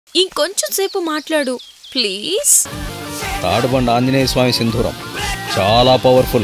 ఇంకొంచెం సేపు మాట్లాడు ప్లీజ్ తాడుబండ ఆంజనేయ స్వామి సింధూరం చాలా పవర్ఫుల్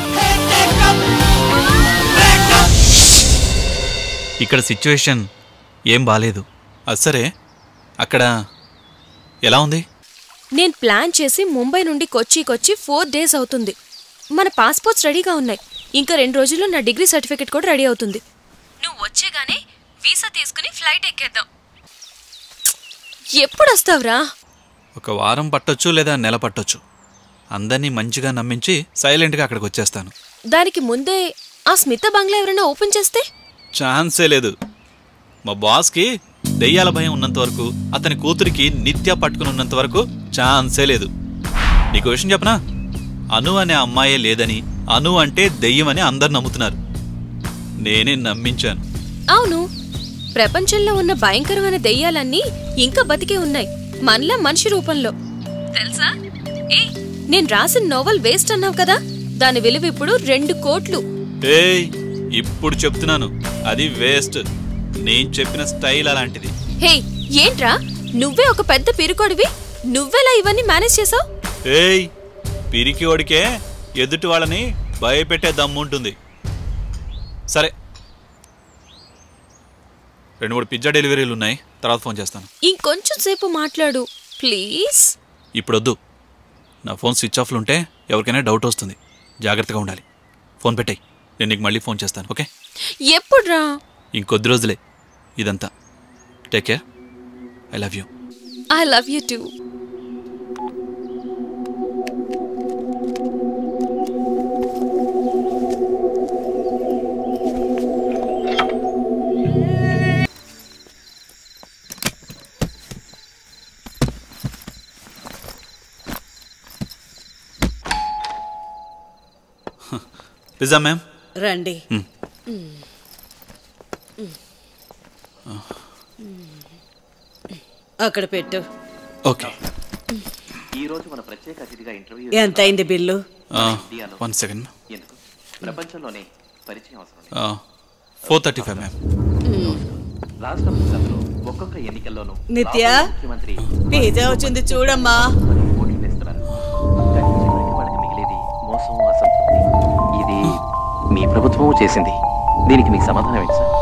ఇక్కడ సిచ్యువేషన్ ఏం బాలేదు అది సరే అక్కడ ఎలా ఉంది నేను ప్లాన్ చేసి ముంబై నుండి కొచ్చికొచ్చి ఫోర్ డేస్ అవుతుంది మన పాస్పోర్ట్స్ రెడీగా ఉన్నాయి ఇంకా రెండు రోజుల్లో నా డిగ్రీ సర్టిఫికెట్ కూడా రెడీ అవుతుంది నువ్వు వచ్చేగానే వీసా తీసుకుని ఫ్లైట్ ఎక్కేద్దాం ఎప్పుడు వస్తావురా ఒక వారం పట్టొచ్చు లేదా నెల పట్టొచ్చు అందరినీ మంచిగా నమ్మించి సైలెంట్గా అక్కడికి వచ్చేస్తాను దానికి ముందే ఆ స్మిత బంగ్లా ఎవరైనా ఓపెన్ చేస్తే ఛాన్సే లేదు మా బాస్కి దెయ్యాల భయం ఉన్నంత వరకు అతని కూతురికి నిత్య పట్టుకుని ఉన్నంత వరకు ఛాన్సే లేదు నీకు విషయం చెప్పనా అను అనే అమ్మాయే లేదని అను అంటే దెయ్యం అని అందరు నమ్ముతున్నారు నేనే నమ్మించాను అవును ప్రపంచంలో ఉన్న భయంకరమైన దెయ్యాలన్నీ ఇంకా బతికే ఉన్నాయి మనలా మనిషి రూపంలో తెలుసా ఏ నేను రాసిన నోవెల్ వేస్ట్ అన్నావు కదా దాని విలువ ఇప్పుడు రెండు కోట్లు ఏయ్ ఇప్పుడు చెప్తున్నాను అది వేస్ట్ నేను చెప్పిన స్టైల్ అలాంటిది హే ఏంట్రా నువ్వే ఒక పెద్ద పిరుకోడివి నువ్వెలా ఇవన్నీ మేనేజ్ చేసావు ఏయ్ పిరికి ఓడికే ఎదుటి వాళ్ళని భయపెట్టే దమ్ము ఉంటుంది సరే రెండు మూడు పిజ్జా డెలివరీలు ఉన్నాయి తర్వాత ఫోన్ చేస్తాను ఇంకొంచెం సేపు మాట్లాడు ప్లీజ్ ఇప్పుడు వద్దు నా ఫోన్ స్విచ్ ఆఫ్లో ఉంటే ఎవరికైనా డౌట్ వస్తుంది జాగ్రత్తగా ఉండాలి ఫోన్ పెట్టాయి నేను నీకు మళ్ళీ ఫోన్ చేస్తాను ఓకే ఎప్పుడ్రా ఇంకొద్ది రోజులే ఇదంతా take care I love you I love you too pizza ma'am రండి అక్కడ పెట్టు ఓకే ఈ రోజు మన ప్రత్యేక అతిథిగా ఇంటర్వ్యూ ఎంత అయింది బిల్లు వన్ సెకండ్ ఎందుకు ప్రపంచంలోనే పరిచయం అవసరం లేదు ఫోర్ థర్టీ ఫైవ్ మ్యామ్ రాష్ట్ర ప్రజలు ఒక్కొక్క ఎన్నికల్లోనూ నిత్య రాబోయే ముఖ్యమంత్రి పిజ్జా వచ్చింది చూడమ్మా అని పోటీలు వేస్తున్నారు కానీ చివరికి వాళ్ళకి మిగిలేది మోసం అసంతృప్తి ఇది మీ ప్రభుత్వం చేసింది దీనికి మీకు సమాధానం ఏంటి సార్